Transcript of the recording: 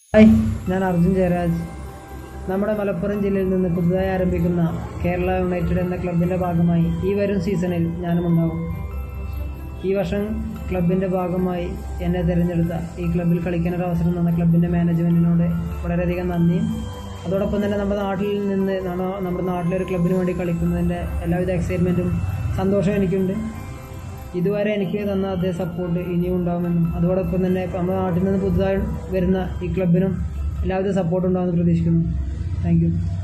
hi ഞാൻ അർജുൻ ജയരാജ് നമ്മുടെ മലപ്പുറം ജില്ലയിൽ നിന്ന് പുതുതായി ആരംഭിക്കുന്ന കേരള യുണൈറ്റഡ് എന്ന ക്ലബിൻ്റെ ഭാഗമായി ഈ വരും സീസണിൽ ഞാനും ഉണ്ടാവും ഈ വർഷം ക്ലബിൻ്റെ ഭാഗമായി എന്നെ തിരഞ്ഞെടുത്ത ഈ ക്ലബിൽ കളിക്കാൻ ഒരു അവസരം തന്ന ക്ലബിൻ്റെ മാനേജ്മെൻറ്റിനോട് വളരെയധികം നന്ദിയും അതോടൊപ്പം തന്നെ നമ്മുടെ നാട്ടിൽ നിന്ന് നമ്മ- നമ്മുടെ നാട്ടിലെ ഒരു ക്ലബിന് വേണ്ടി കളിക്കുന്നതിൻ്റെ എല്ലാവിധ എക്സൈറ്റ്മെൻറ്റും സന്തോഷവും എനിക്കുണ്ട് ഇതുവരെ എനിക്ക് തന്ന അതേ സപ്പോർട്ട് ഇനിയും ഉണ്ടാകുമെന്നും അതോടൊപ്പം തന്നെ ഇപ്പം നമ്മുടെ നാട്ടിൽ നിന്ന് പുതുതായി വരുന്ന ഈ ക്ലബിനും എല്ലാവിധ സപ്പോർട്ടും ഉണ്ടാകുമെന്ന് പ്രതീക്ഷിക്കുന്നു താങ്ക് യു